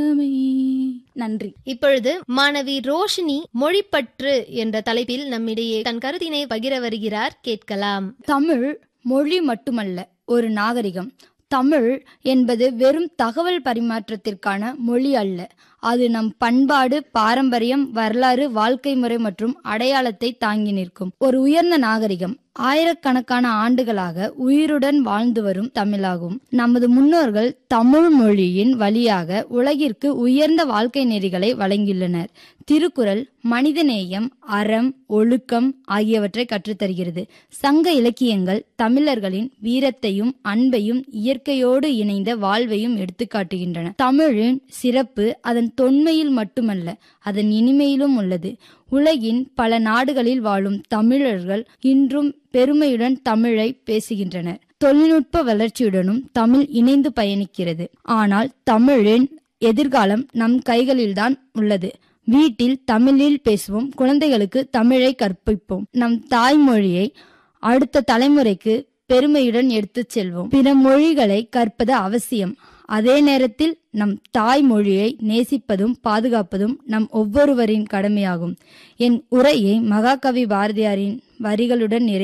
நன்றி இப்பொழுது மாணவி ரோஷினி மொழிப்பற்று என்ற தலைப்பில் நம்மிடையே தன் கருத்தினை பகிர வருகிறார் கேட்கலாம் தமிழ் மொழி மட்டுமல்ல ஒரு நாகரிகம் தமிழ் என்பது வெறும் தகவல் பரிமாற்றத்திற்கான மொழி அல்ல அது நம் பண்பாடு பாரம்பரியம் வரலாறு வாழ்க்கை முறை மற்றும் அடையாளத்தை தாங்கி நிற்கும் ஒரு உயர்ந்த நாகரிகம் ஆயிரக்கணக்கான ஆண்டுகளாக உயிருடன் வாழ்ந்து வரும் தமிழாகும் நமது முன்னோர்கள் தமிழ் மொழியின் வழியாக உலகிற்கு உயர்ந்த வாழ்க்கை நெறிகளை வழங்கியுள்ளனர் திருக்குறள் மனிதநேயம் அறம் ஒழுக்கம் ஆகியவற்றை கற்றுத்தருகிறது சங்க இலக்கியங்கள் தமிழர்களின் வீரத்தையும் அன்பையும் இயற்கையோடு இணைந்த வாழ்வையும் எடுத்துக்காட்டுகின்றன தமிழின் சிறப்பு அதன் தொன்மையில் மட்டுமல்ல அதன் இனிமையிலும் உள்ளது உலகின் பல நாடுகளில் வாழும் தமிழர்கள் இன்றும் பெருமையுடன் தமிழை பேசுகின்றனர் தொழில்நுட்ப வளர்ச்சியுடனும் தமிழ் இணைந்து பயணிக்கிறது ஆனால் தமிழின் எதிர்காலம் நம் கைகளில்தான் உள்ளது வீட்டில் தமிழில் பேசுவோம் குழந்தைகளுக்கு தமிழை கற்பிப்போம் நம் தாய்மொழியை அடுத்த தலைமுறைக்கு பெருமையுடன் எடுத்துச் செல்வோம் பிற மொழிகளை கற்பது அவசியம் அதே நேரத்தில் நம் தாய்மொழியை நேசிப்பதும் பாதுகாப்பதும் நம் ஒவ்வொருவரின் கடமையாகும் என் உரையை மகாகவி பாரதியாரின் வரிகளுடன் நிறை